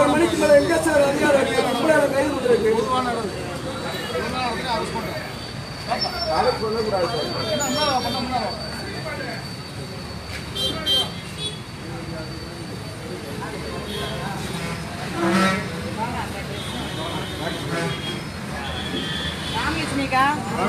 ஆறு மணிக்கு மேல எங்க சார் அதிகாரம் இருக்கு இப்படியான கைது பண்றதுக்கு ராமலட்சுமிக்கா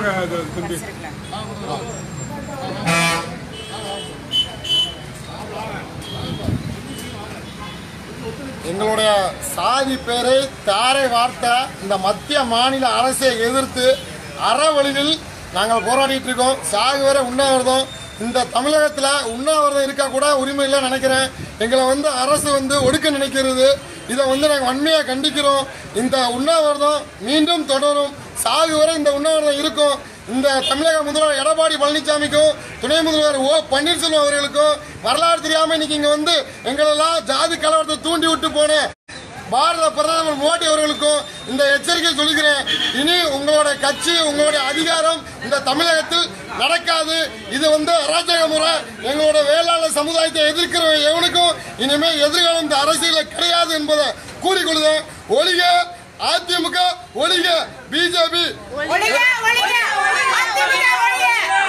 எங்களுடைய சாதி பேரை தாரை வார்த்த இந்த மத்திய மாநில அரசை எதிர்த்து அறவழியில் நாங்கள் போராடிட்டு இருக்கோம் சாகு வரை உண்ணாவிரதம் இந்த தமிழகத்தில் உண்ணாவிரதம் இருக்க கூட உரிமை இல்லை நினைக்கிறேன் எங்களை வந்து அரசு வந்து ஒடுக்க நினைக்கிறது இதை வந்து நாங்கள் வன்மையாக கண்டிக்கிறோம் இந்த உண்ணாவிரதம் மீண்டும் தொடரும் சாகு வரை இந்த உண்ணாவிரதம் இருக்கும் இந்த தமிழக முதல்வர் எடப்பாடி பழனிசாமிக்கும் துணை முதல்வர் ஓ பன்னீர்செல்வம் அவர்களுக்கும் வரலாறு தெரியாம இன்னைக்கு இங்க வந்து எங்களெல்லாம் ஜாதி கலவரத்தை தூண்டி விட்டு போன பாரத பிரதமர் மோடி அவர்களுக்கும் இந்த எச்சரிக்கை சொல்கிறேன் இனி உங்களோட கட்சி உங்களுடைய அதிகாரம் இந்த தமிழகத்தில் நடக்காது இது வந்து அராஜக முறை எங்களோட வேளாளர் சமுதாயத்தை எதிர்க்கிற எவனுக்கும் இனிமே எதிர்காலம் இந்த அரசியல கிடையாது என்பதை கூறிக்கொள்கிறேன் ஒழிக அதிமுக ஒழிக பிஜேபி ஒழிக ஒழிக அதிமுக ஒழிக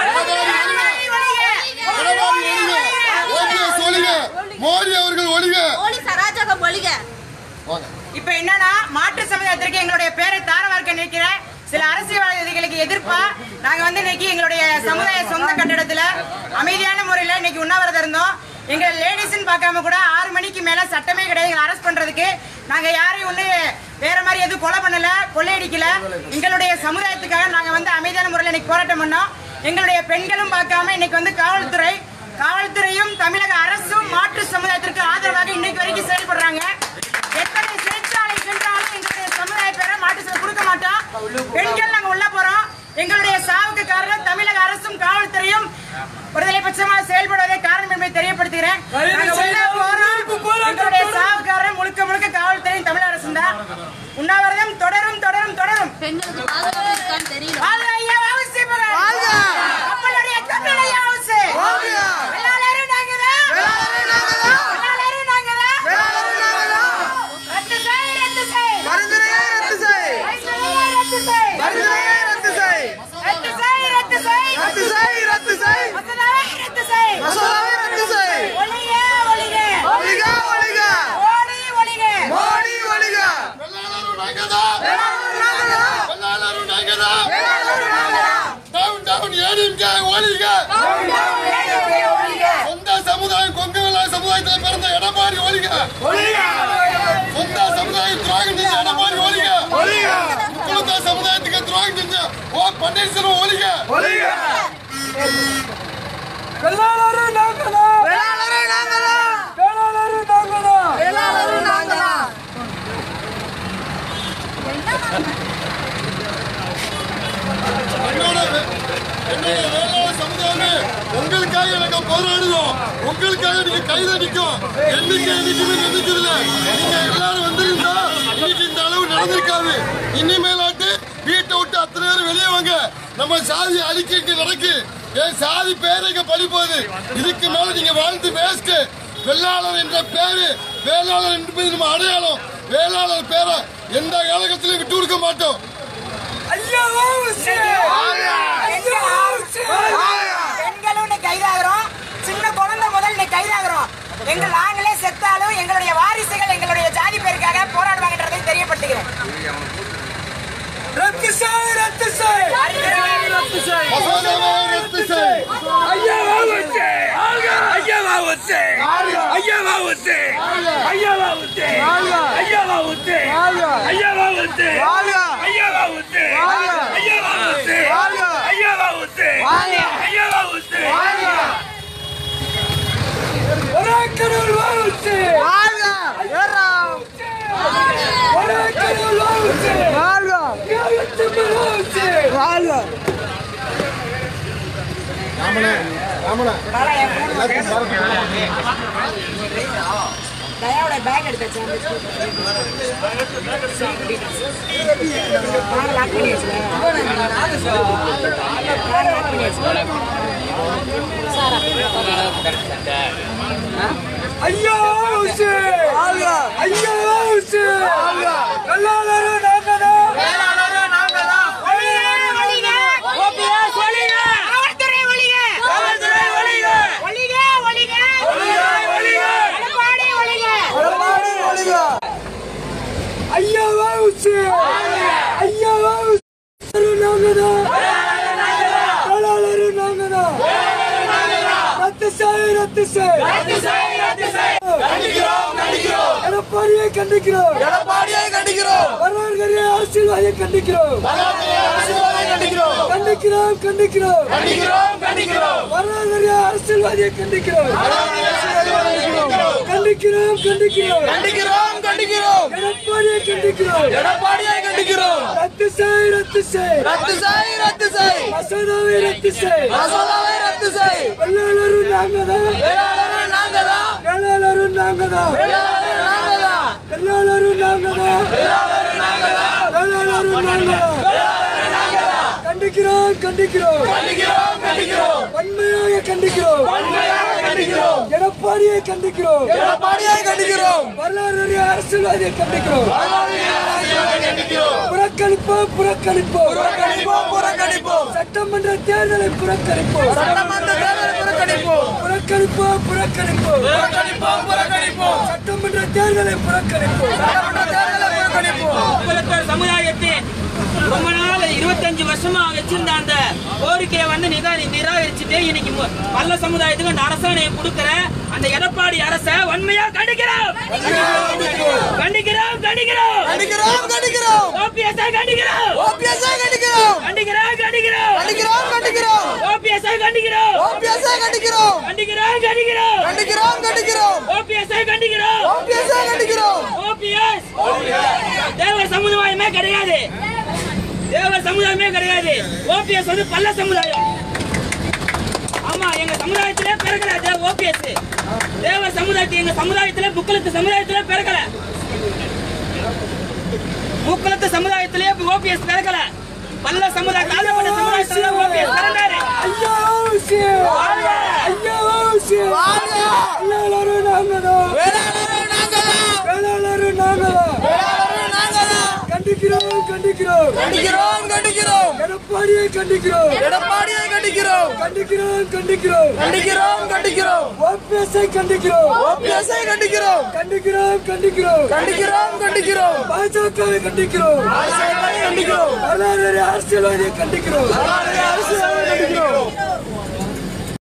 எடப்பாடி ஒழிக எடப்பாடி ஒழிக ஓபிஎஸ் ஒழிக மோடி அவர்கள் ஒழிக போலீஸ் அராஜகம் ஒழிக வாங்க இப்ப என்னன்னா மாற்று சமுதாயத்திற்கு எங்களுடைய பேரை தாரவார்க்க நிற்கிற சில அரசியல்வாதிகளுக்கு எதிர்ப்பா நாங்க வந்து இன்னைக்கு எங்களுடைய சமுதாய சொந்த கட்டிடத்துல அமைதியான முறையில இன்னைக்கு உண்ணாவிரதம் இருந்தோம் எங்க லேடிஸ்ன்னு பார்க்காம கூட ஆறு மணிக்கு மேல சட்டமே கிடையாது எங்களை அரெஸ்ட் பண்றதுக்கு நாங்க யாரையும் ஒண்ணு வேற மாதிரி எதுவும் கொலை பண்ணல கொள்ளையடிக்கல எங்களுடைய சமுதாயத்துக்காக நாங்க வந்து அமைதியான முறையில் இன்னைக்கு போராட்டம் பண்ணோம் எங்களுடைய பெண்களும் பார்க்காம இன்னைக்கு வந்து காவல்துறை காவல்துறையும் தமிழக அரசும் மாற்று சமுதாயத்திற்கு ஆதரவாக இன்னைக்கு வரைக்கும் செயல்படுறாங்க எத்தனை சிறைச்சாலை சென்றாலும் எங்களுடைய சமுதாய பேரை மாட்டு சமுதாயம் கொடுக்க மாட்டோம் பெண்கள் நாங்க உள்ள போறோம் எங்களுடைய சாவுக்கு காரணம் தமிழக அரசும் காவல்துறையும் ஒருதலை பட்சமாக செயல்படுவதே காரணம் என்பதை தெரியப்படுத்துகிறேன் நாங்க உள்ள போறோம் எங்களுடைய சாவுக்கு காரணம் முழுக்க முழுக்க காவல்துறையும் தமிழக அரசும் தான் உண்ணாவிரதம் தொடரும் தொடரும் தொடரும் பெண்களுக்கு பாதுகாப்பு இருக்கான்னு தெரியல வாழ்க ஐயா வாவுசி மகன். கப்பலுடைய கப்பல் ஐயா வாவுசி. எல்லாரும் நாங்கதான். எல்லாரும் நாங்கதான். ரத்து செய், ரத்து செய். பரிந்துரையை ரத்து செய். ரத்து செய், ரத்து செய். மசோதாவை ரத்து செய். ஒழிக, ஒழிக. ஓடி, ஒழிக. வெள்ளாளரும் நாங்கதான் வெள்ளாளரும் நாங்கதான் டவுன் டவுன் ஏடிஎம்கே ஒழிக சொந்த சமுதாயம் கொங்கு வெள்ளாள சமுதாயத்தில் பிறந்த எடப்பாடி ஒழிக சொந்த சமுதாயம் துரோகம் செஞ்ச எடப்பாடி ஒழிக குழுத்த சமுதாயத்துக்கு துரோகம் செஞ்ச ஓ பன்னீர்செல்வம் ஒழிக வெள்ளாளரும் நாங்கதான் வேளாளரும் நாங்கதான் என்னோட வே- என்னோட வேளாண் சமுதாயமே உங்களுக்காக எனக்கு போராடுவோம் உங்களுக்காக நீங்க கைதடிக்கும் எண்ணிக்கை எண்ணிக்கையுமே நினைக்கிறதுல நீங்க எல்லாரும் வந்திருந்தா இன்னைக்கு இந்த அளவு நடந்திருக்காது இனிமேலாட்டு வீட்டை விட்டு அத்தனை பேர் வெளியே வாங்க நம்ம சாதி அழிக்கிட்டு நடக்கு என் சாதி பேரை இங்க பழி போகுது இதுக்கு மேல நீங்க வாழ்ந்து வேஸ்ட் வெள்ளாளர் என்ற பேரு வேளாளர் என்பது நம்ம அடையாளம் வேளாளர் பேரை எந்த காலகட்டத்திலும் விட்டு கொடுக்க மாட்டோம் ஐயா வாவுசி ஐயா வாவுசி பெண்களும் இன்னைக்கு கைதாகிறோம் சின்ன குழந்தை முதல் இன்னைக்கு கைதாகிறோம் எங்கள் நாங்களே செத்தாலும் எங்களுடைய வாரிசுகள் எங்களுடைய ஜாதி பேருக்காக போராடுவாங்கன்றதை தெரியப்படுத்துகிறேன் ரத்து செய் ரத்து செய் ரத்து செய் மசோதாவை ரத்து செய் ஐயா வாவுசி ஐயா வாவுசி ஐயா வாவுசி ஐயா வாவுசி ஐயா வாவுசி ஐயா வாவுசி ஐயா வாவுசி ஐயா வாவுசி ஐயா வாவுசி ஐயா வாவுசி ஒரே கடவுள் வாவுசி ஒரே கடவுள் வாவுசி வாவுசி ராமனே ராமனே தயாவோட பேக் எடுத்தாச்சு லாக் பண்ணி ஐயா வாவுசி ஐயா வாவுசி ரத்து செய் ரத்து செய் ரத்து செய் கண்டிக்கிறோம் கண்டிக்கிறோம் எடப்பாடியை கண்டிக்கிறோம் எடப்பாடியை கண்டிக்கிறோம் வரலாறு அரசியல்வாதியை கண்டிக்கிறோம் அரசியல்வாதியை கண்டிக்கிறோம் கண்டிக்கிறோம் கண்டிக்கிறோம் கண்டிக்கிறோம் கண்டிக்கிறோம் வரலாறு அரசியல்வாதியை கண்டிக்கிறோம் கண்டிக்கிறோம் கண்டிக்கிறோம் கண்டிக்கிறோம் கண்டிக்கிறோம் எடப்பாடியை கண்டிக்கிறோம் எடப்பாடியை கண்டிக்கிறோம் ரத்து செய் ரத்து செய் ரத்து செய் ரத்து செய் மசோதாவை ரத்து செய் மசோதாவை ரத்து செய் வெள்ளாளரும் நாங்கதான் வேளாளரும் நாங்கதான் வேளாளரும் நாங்கதான் வேளாளரும் நாங்கதான் வெள்ளாளரும் நாங்கதான் வேளாளரும் நாங்கதான் கண்டிக்கிறோம் கண்டிக்கிறோம் கண்டிக்கிறோம் கண்டிக்கிறோம் வன்மையாக கண்டிக்கிறோம் உண்மையாக கண்டிக்கிறோம் எடப்பாடியை கண்டிக்கிறோம் எடப்பாடியை கண்டிக்கிறோம் வரலாறு அரசியல்வாதியை கண்டிக்கிறோம் கண்டிக்கிறோம் புறக்கணிப்போம் புறக்கணிப்போம் புறக்கணிப்போம் புறக்கணிப்போம் சட்டமன்ற தேர்தலை புறக்கணிப்போம் சட்டமன்ற தேர்தலை புறக்கணிப்போம் புறக்கணிப்போம் புறக்கணிப்போம் புறக்கணிப்போம் புறக்கணிப்போம் சட்டமன்ற தேர்தலை புறக்கணிப்போம் சட்டமன்ற தேர்தலை புறக்கணிப்போம் குலத்தோர் சமுதாயத்தின் ரொம்ப நாள் இருபத்தஞ்சு வருஷமா வச்சிருந்த அந்த கோரிக்கையை வந்து நிகா நிராகரிச்சுட்டு இன்னைக்கு மு- பல்ல சமுதாயத்துக்கு அந்த அரசாணையை கொடுக்கிற அந்த எடப்பாடி அரச வன்மையா கண்டிக்கிறோம் கண்டிக்கிறோம் கண்டிக்கிறோம் கண்டிக்கிறோம் கண்டிக்கிறோம் ஓபிஎஸ் கண்டிக்கிறோம் ஓபிஎஸ் கண்டிக்கிறோம் கண்டிக்கிறோம் கண்டிக்கிறோம் கண்டிக்கிறோம் கண்டிக்கிறோம் ஓபிஎஸ் கண்டிக்கிறோம் ஓபிஎஸ் கண்டிக்கிறோம் கண்டிக்கிறோம் கண்டிக்கிறோம் கண்டிக்கிறோம் கண்டிக்கிறோம் ஓபிஎஸ் கண்டிக்கிறோம் ஓபிஎஸ் கண்டிக்கிறோம் ஓபிஎஸ் தேவர் சமுதாயமே கிடையாது தேவர் சமுதாயமே கிடையாது ஓபிஎஸ் வந்து பல்ல சமுதாயம் ஆமா எங்க சமுதாயத்திலே பிறக்கல தே ஓபிஎஸ் தேவர் சமுதாயத்தை எங்க சமுதாயத்திலே புக்களத்து சமுதாயத்திலே பிறக்கல புக்களத்து சமுதாயத்திலே ஓபிஎஸ் பிறக்கல பல்ல சமுதாய தாழ்த்தப்பட்ட சமுதாயத்திலே ஓபிஎஸ் பிறந்தாரு ஐயா ஊசி ஐயா ஊசி வேளாளரும் நாங்கதான் வேளாளரும் நாங்கதான் வேளாளரும் நாங்கதான் வேளாளரும் நாங்கதான் கண்டிக்கிறோம் கண்டிக்கிறோம் கண்டிக்கிறோம் கண்டிக்கிறோம் எடப்பாடியை கண்டிக்கிறோம் எடப்பாடியை கண்டிக்கிறோம் கண்டிக்கிறோம் கண்டிக்கிறோம் கண்டிக்கிறோம் கண்டிக்கிறோம் ஓபிஎஸ்ஐ கண்டிக்கிறோம் ஓபிஎஸ்ஐ கண்டிக்கிறோம் கண்டிக்கிறோம் கண்டிக்கிறோம் கண்டிக்கிறோம் கண்டிக்கிறோம் பாஜகவை கண்டிக்கிறோம் அரசியல்வாதியை கண்டிக்கிறோம் வரலாறு அரசியல்வாதியை கண்டிக்கிறோம் அரசியல்வாதியை கண்டிக்கிறோம்